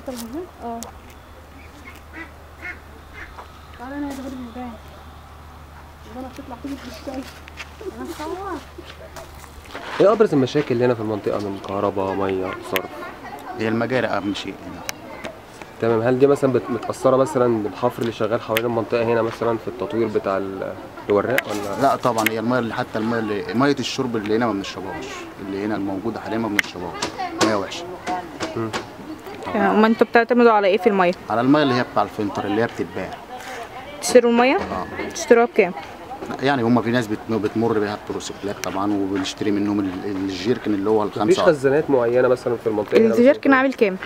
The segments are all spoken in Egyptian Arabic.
التلفزيون اه تعالى انا يا غير المكان انا بتطلع تيجي في الشاي انا مصور ايه ابرز المشاكل اللي هنا في المنطقه من كهرباء ميه صرف هي المجاري اهم شيء هنا تمام هل دي مثلا بت- متاثره مثلا بالحفر اللي شغال حوالين المنطقه هنا مثلا في التطوير بتاع ال- الوراق ولا لا طبعا هي الميه اللي حتى الميه اللي ميه الشرب اللي هنا ما بنشربهاش اللي هنا الموجوده حاليا ما بنشربهاش ميه وحشه ما انتوا بتعتمدوا على ايه في الميه على الميه اللي هي بتاع الفلتر اللي هي بتتباع تشتروا الميه اه تشتروها بكام يعني هم في ناس بت- بتمر بيها التروسيكلات طبعا وبنشتري منهم ال- الجيركن اللي هو مفيش الخمسه خزانات معينه مثلا في المنطقه هنا الجيركن مثلاً؟ عامل كام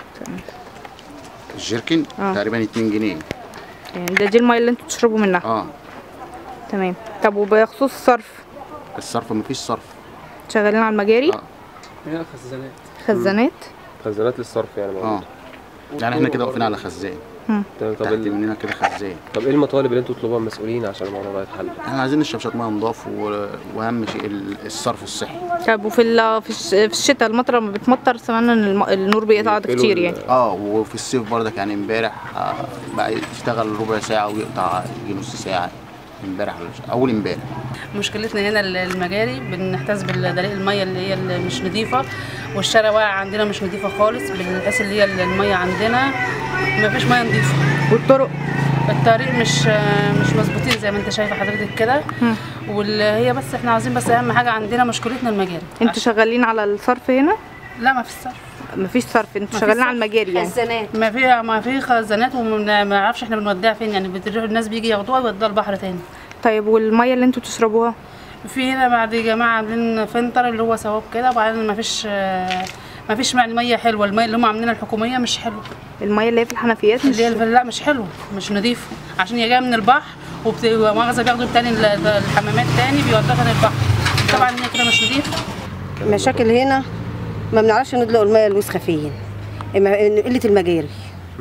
الجيركن آه. تقريبا 2 جنيه يعني ده دي الميه اللي انتوا بتشربوا منها اه تمام طب وبخصوص الصرف الصرف مفيش صرف شغالين على المجاري آه. هنا خزانات خزانات خزانات للصرف يعني اه موجودة. يعني احنا كده واقفين على خزان تمام طب تحت ال... مننا كده خزان طب ايه المطالب اللي انتوا تطلبوها من المسؤولين عشان الموضوع ده يتحل احنا عايزين نشرب شويه ميه نضاف و... واهم شيء ال- الصرف الصحي طب وفي ال- في الش- في الشتاء المطره لما بتمطر سمعنا ان الم- النور بيقطع بيقفلوا كتير ال- يعني اه وفي الصيف برضك يعني امبارح آه، بقى يشتغل ربع ساعه ويقطع يجي نص ساعه امبارح ولا مش- اول امبارح مشكلتنا هنا المجاري بنحتاج بالدليل الميه اللي هي اللي مش نظيفه والشارع واقع عندنا مش نظيفه خالص بنحس اللي هي الميه عندنا ما فيش ميه نظيفه والطرق الطريق مش مش مظبوطين زي ما انت شايفه حضرتك كده واللي هي بس احنا عاوزين بس اهم حاجه عندنا مشكلتنا المجاري انتوا شغالين على الصرف هنا لا ما في صرف مفيش صرف انتوا شغالين على المجاري يعني خزانات ما في ما في خزانات وما نعرفش احنا بنوديها فين يعني بتروح الناس بيجي ياخدوها ويودوها البحر تاني طيب والميه اللي انتوا بتشربوها في هنا بعد جماعة عاملين فلتر اللي هو ثواب كده وبعدين ما فيش ما فيش يعني ميه حلوه الميه اللي هم عاملينها الحكوميه مش حلوه الميه اللي هي في الحنفيات مش اللي هي الف- لا مش حلوه مش نظيفه عشان هي جايه من البحر وبت- ومؤاخذه بياخدوا تاني ال- الحمامات تاني بيودوها تاني البحر طبعا هي كده مش نظيفه المشاكل هنا ما بنعرفش ندلق الميه الوسخه فين إما- قله المجاري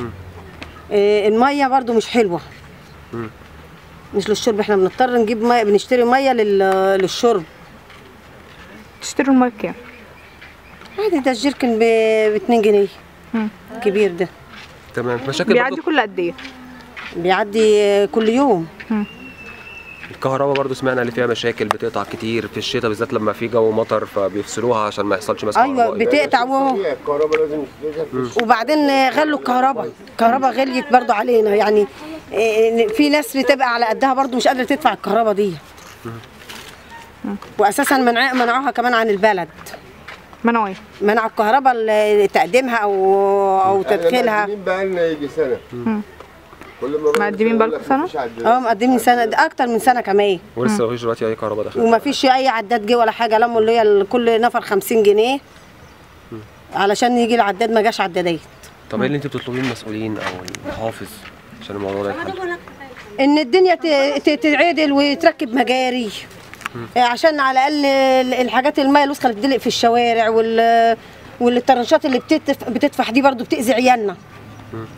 إيه، الميه برضو مش حلوه مش للشرب احنا بنضطر نجيب ميه بنشتري ميه لل- للشرب تشتروا الميه بكام عادي ده الجيركن ب 2 جنيه كبير ده تمام مشاكل بيعدي برضو كل قد ايه بيعدي كل يوم الكهرباء برضو سمعنا اللي فيها مشاكل بتقطع كتير في الشتاء بالذات لما في جو مطر فبيفصلوها عشان ما يحصلش مثلا ايوه عرباء. بتقطع وهو وبعدين غلوا الكهرباء الكهرباء غليت برضو علينا يعني إيه، في ناس بتبقى على قدها برضو مش قادره تدفع الكهرباء دي واساسا منع منعوها كمان عن البلد منعوا ايه منعوا الكهرباء ل- تقديمها او او تدخيلها بقى لنا يجي سنه كل ما مقدمين بالكم سنه اه مقدمين سنه ده اكتر من سنه كمان ولسه مفيش دلوقتي اي كهرباء داخله وما فيش اي عداد جه ولا حاجه لموا اللي هي كل نفر 50 جنيه علشان يجي العداد ما جاش عدادات طب ايه اللي انت بتطلبيه من المسؤولين او المحافظ عشان الموضوع ده يتحل ان الدنيا ت- ت- تتعدل ويتركب مجاري عشان على الاقل ال- الحاجات الميه الوسخه اللي بتدلق في الشوارع وال والطرنشات اللي بتتف بتدفح دي برضو بتاذي عيالنا